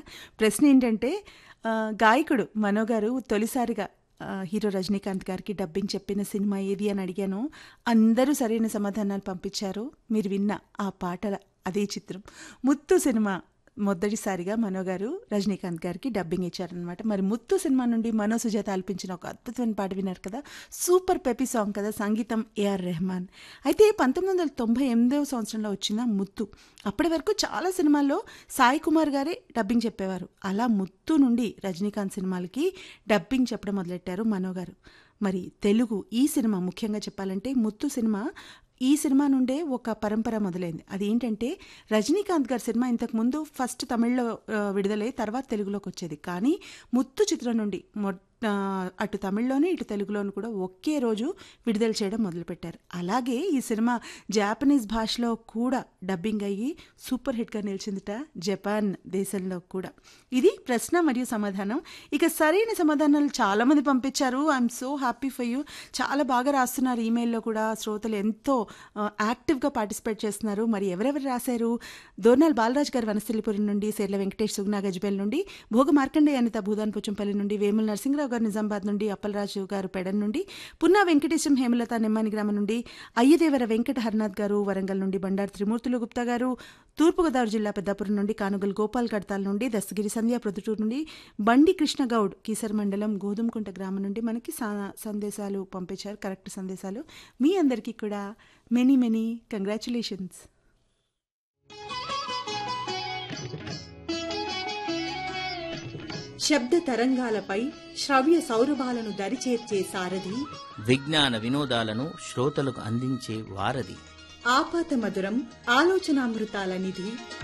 ప్రశ్న ఏంటంటే ఆ, గాయకుడు మనో గారు తొలిసారిగా ఆ, హీరో రజనీకాంత్ గారికి డబ్బింగ్ చెప్పిన సినిమా ఏది అని అడిగాను అందరూ సరైన సమాధానాలు పంపించారు మీరు విన్న ఆ పాటల అదే చిత్రం ముత్తు సినిమా మొదటిసారిగా మనో గారు రజనీకాంత్ గారికి డబ్బింగ్ ఇచ్చారనమాట మరి ముత్తు సినిమా నుండి మనో సుజాత ఆలపించిన ఒక అద్భుతమైన పాట విన్నారు కదా సూపర్ పెపీ సాంగ్ కదా సంగీతం ఏఆర్ రెహమాన్ అయితే పంతొమ్మిది వందల తొంభై ఎనిమిదవ సంవత్సరంలో వచ్చిన ముత్తు అప్పటి వరకు చాలా సినిమాల్లో సాయి కుమార్ గారే డబ్బింగ్ చెప్పేవారు అలా ముత్తు నుండి రజనీకాంత్ సినిమాలకి డబ్బింగ్ చెప్పడం మొదలెట్టారు మనో గారు మరి తెలుగు ఈ సినిమా ముఖ్యంగా చెప్పాలంటే ముత్తు సినిమా ఈ సినిమా నుండే ఒక పరంపర మొదలైంది అదేంటంటే రజనీకాంత్ గారి సినిమా ఇంతకుముందు ఫస్ట్ తమిళ్లో ఆ, విడుదలై తర్వాత తెలుగులోకి వచ్చేది కానీ ముత్తు చిత్రం నుండి మొ ఆ, అటు తమిళ్లోనే ఇటు తెలుగులోను కూడా ఒకే రోజు విడుదల చేయడం మొదలుపెట్టారు అలాగే ఈ సినిమా జాపనీస్ భాషలో కూడా డబ్బింగ్ అయ్యి సూపర్ హిట్గా నిలిచిందిట జపాన్ దేశంలో కూడా ఇది ప్రశ్న మరియు సమాధానం ఇక సరైన సమాధానాలు చాలా మంది పంపించారు I'm so happy for you చాలా బాగా రాస్తున్నారు ఈమెయిల్లో కూడా శ్రోతలు ఎంతో ఆ, యాక్టివ్గా పార్టిసిపేట్ చేస్తున్నారు మరి ఎవరెవరు రాశారు దోర్నాల్ బాలరాజ్ గారు వనస్థలిపురం నుండి సేర్ల వెంకటేష్ సుగ్నా గజ్బెల్ నుండి భోగ మార్కండే అనిత భూదాన్ పుచ్చంపల్లి నుండి వేముల నరసింహరావు గారు నిజామాబాద్ నుండి అప్పలరాజు గారు పెడన్ నుండి పున్నా వెంకటేశం హేమలత నెమ్మాని గ్రామం నుండి అయ్యదేవర వెంకట హర్నాథ్ గారు వరంగల్ నుండి బండారు త్రిమూర్తులు గుప్తా గారు తూర్పుగోదావరి జిల్లా పెద్దాపురం నుండి కానుగల్ గోపాల్ కడతాల్ నుండి దస్తగిరి సంధ్య ప్రొద్దుటూరు నుండి బండి కృష్ణగౌడ్ కీసర్ మండలం గోధుమకుంట గ్రామం నుండి మనకి సా- సందేశాలు పంపించారు కరెక్ట్ సందేశాలు మీ అందరికీ కూడా మెనీ మెనీ కంగ్రాచులేషన్స్ శబ్ద తరంగాలపై శ్రవ్య సౌరభాలను దరిచేర్చే సారథి విజ్ఞాన వినోదాలను శ్రోతలకు అందించే వారధి ఆపాత మధురం ఆలోచనామృతాల నిధి